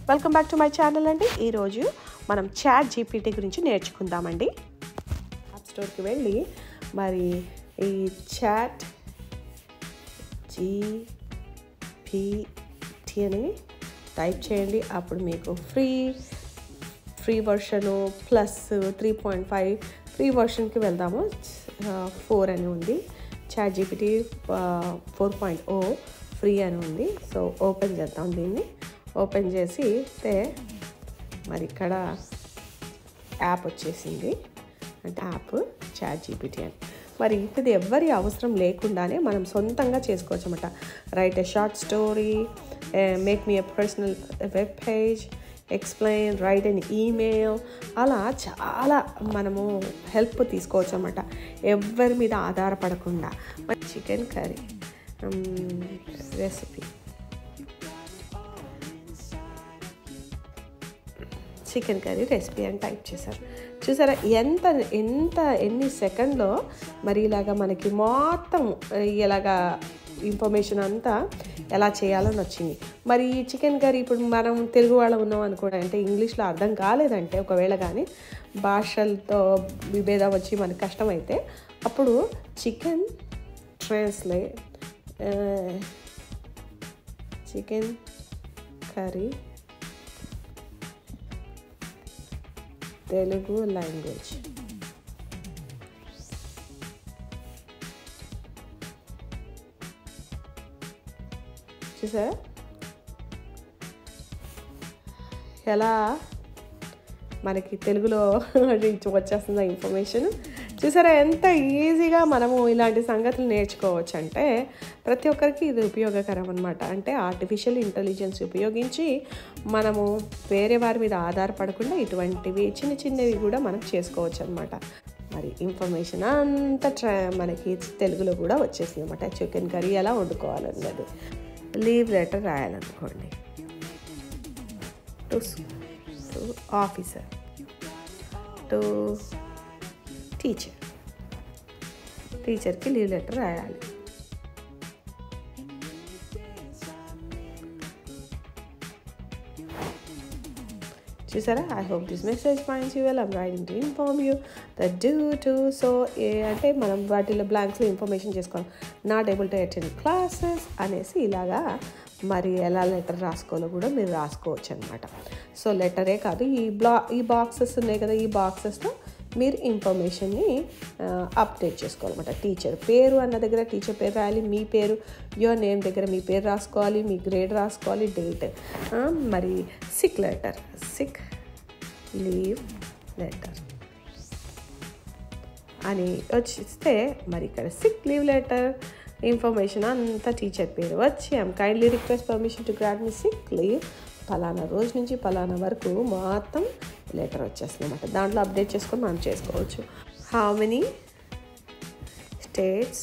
Welcome back to my channel అండి ఈరోజు మనం చాట్ జీపీటీ గురించి నేర్చుకుందామండి యాప్ స్టోర్కి వెళ్ళి మరి ఈ చాట్ జీపీటీ అని టైప్ చేయండి అప్పుడు మీకు free free version plus three point five free వర్షన్కి వెళ్దాము ఫోర్ అని ఉంది chat GPT four point O free అని ఉంది సో ఓపెన్ చేద్దాం దీన్ని ఓపెన్ చేసి అయితే మరి ఇక్కడ యాప్ వచ్చేసింది అంటే యాప్ చాట్ జీపీటీ అని మరి ఇది ఎవ్వరి అవసరం లేకుండానే మనం సొంతంగా చేసుకోవచ్చు అనమాట write a short story make me a personal web page explain write and email అలా చాలా మనము హెల్ప్ తీసుకోవచ్చు అనమాట ఎవరి మీద ఆధారపడకుండా మరి chicken curry recipe chicken curry recipe అని టైప్ చేశారు చూసారా ఎంత ఎంత ఎన్ని సెకండ్లో మరి ఇలాగా మనకి మొత్తం ఇలాగా ఇన్ఫర్మేషన్ అంతా ఎలా చేయాలని వచ్చింది మరి ఈ చికెన్ కర్రీ ఇప్పుడు మనం తెలుగు వాళ్ళం ఉన్నాం అనుకోండి అంటే ఇంగ్లీష్లో అర్థం కాలేదంటే ఒకవేళ కానీ భాషలతో విభేదం వచ్చి మనకు కష్టమైతే అప్పుడు chicken translate chicken curry Telugu language చూసారా ఎలా మనకి తెలుగులో వచ్చేస్తుంది ఇన్ఫర్మేషన్ చూసారా ఎంత ఈజీగా మనము ఇలాంటి సంగతులు నేర్చుకోవచ్చు అంటే ప్రతి ఒక్కరికి ఇది ఉపయోగకరం అనమాట అంటే ఆర్టిఫిషియల్ ఇంటెలిజెన్స్ ఉపయోగించి మనము వేరే వారి మీద ఆధారపడకుండా ఇటువంటివి చిన్న చిన్నవి కూడా మనం చేసుకోవచ్చు అనమాట మరి ఇన్ఫర్మేషన్ అంతా ట్రా మనకి తెలుగులో కూడా వచ్చేసింది అనమాట చికెన్ కర్రీ ఎలా వండుకోవాలన్నది లీవ్ లెటర్ రాయాలనుకోండి to to officer to teacher టీచర్కి లీవ్ లెటర్ రాయాలి చూసారా I hope this message finds you well I'm writing to inform you the due to so అంటే మనం వాటిలో బ్లాంక్స్లో ఇన్ఫర్మేషన్ చేసుకోవాలి not able to attend classes అనేసి ఇలాగా మరి ఎలా లెటర్ రాసుకోవాలో కూడా మీరు రాసుకోవచ్చు అనమాట సో లెటరే కాదు ఈ బ్లా ఈ బాక్సెస్ ఉన్నాయి కదా ఈ బాక్సెస్లో మీరు ఇన్ఫర్మేషన్ని అప్డేట్ చేసుకోవాలన్నమాట టీచర్ పేరు అన్న దగ్గర టీచర్ పేరు రాయాలి మీ పేరు యువర్ నేమ్ దగ్గర మీ పేరు రాసుకోవాలి మీ గ్రేడ్ రాసుకోవాలి డేట్ మరి sick letter sick leave letter అని వచ్చిస్తే మరి ఇక్కడ సిక్ లీవ్ లెటర్ ఇన్ఫర్మేషన్ అంతా టీచర్ పేరు వచ్చి I'm kindly request permission to grant me sick leave పలానా రోజు నుంచి పలానా వరకు మొత్తం లెటర్ వచ్చేస్తుంది అనమాట దాంట్లో అప్డేట్ చేసుకొని మనం చేసుకోవచ్చు how many states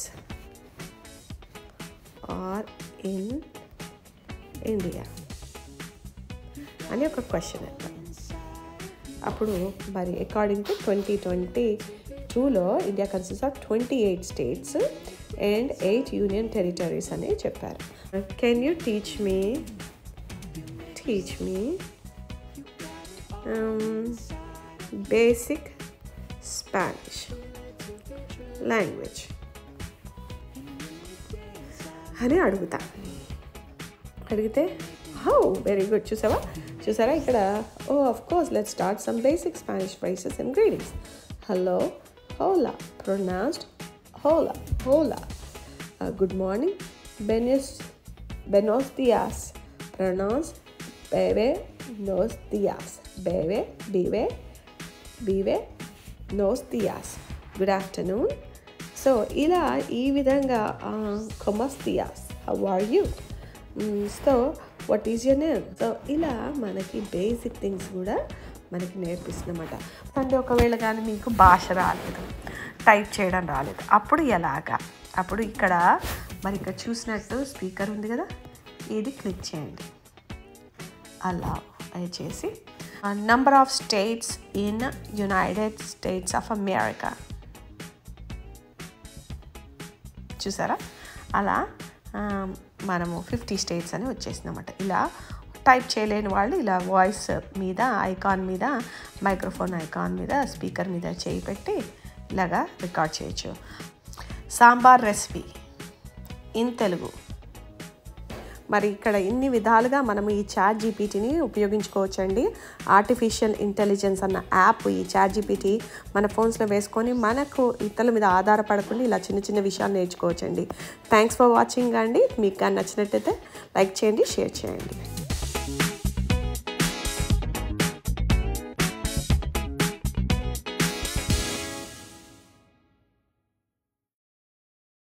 are in India అని ఒక క్వశ్చన్ వేద్దాం అప్పుడు మరి అకార్డింగ్ టు ట్వంటీ ట్వంటీ టూలో India consist of twenty eight states and eight union territories అని చెప్పారు can you teach me teach me um, basic Spanish language అని అడుగుతా అడిగితే హౌ వెరీ గుడ్ చూసావా చూసారా ఇక్కడ oh of course let start some basic Spanish phrases and greetings hello హోలా pronounced హోలా హోలా గుడ్ మార్నింగ్ బెనిస్ బెనోస్ దియాస్ pronounced bebe nos días. Bebe, vive, vive nos días. Good afternoon so ఇలా ఈ విధంగా కొమస్ దియాస్ how are you so what is your name so ఇలా మనకి బేసిక్ థింగ్స్ కూడా మనకి నేర్పిస్తున్నమాట అంటే ఒకవేళ కానీ మీకు భాష రాలేదు టైప్ చేయడం రాలేదు అప్పుడు ఎలాగా అప్పుడు ఇక్కడ మరి ఇక్కడ చూసినట్టు స్పీకర్ ఉంది కదా ఇది క్లిక్ చేయండి అలా దయచేసి number of states in United States of America చూసారా అలా మనము ఫిఫ్టీ స్టేట్స్ అని వచ్చేసిందన్నమాట ఇలా టైప్ చేయలేని వాళ్ళు ఇలా వాయిస్ మీద ఐకాన్ మీద మైక్రోఫోన్ ఐకాన్ మీద స్పీకర్ మీద చేయి పెట్టి ఇలాగా రికార్డ్ చేయొచ్చు సాంబార్ రెసిపీ ఇన్ తెలుగు మరి ఇక్కడ ఇన్ని విధాలుగా మనం ఈ చాట్ జీపీటీని ఉపయోగించుకోవచ్చండి ఆర్టిఫిషియల్ ఇంటెలిజెన్స్ అన్న యాప్ ఈ చాట్ జీపీటీ మన ఫోన్స్లో వేసుకొని మనకు ఇతరుల మీద ఆధారపడకుండా ఇలా చిన్న చిన్న విషయాలు నేర్చుకోవచ్చండి థ్యాంక్స్ ఫర్ వాచింగ్ అండి మీకు కానీ నచ్చినట్టయితే లైక్ చేయండి షేర్ చేయండి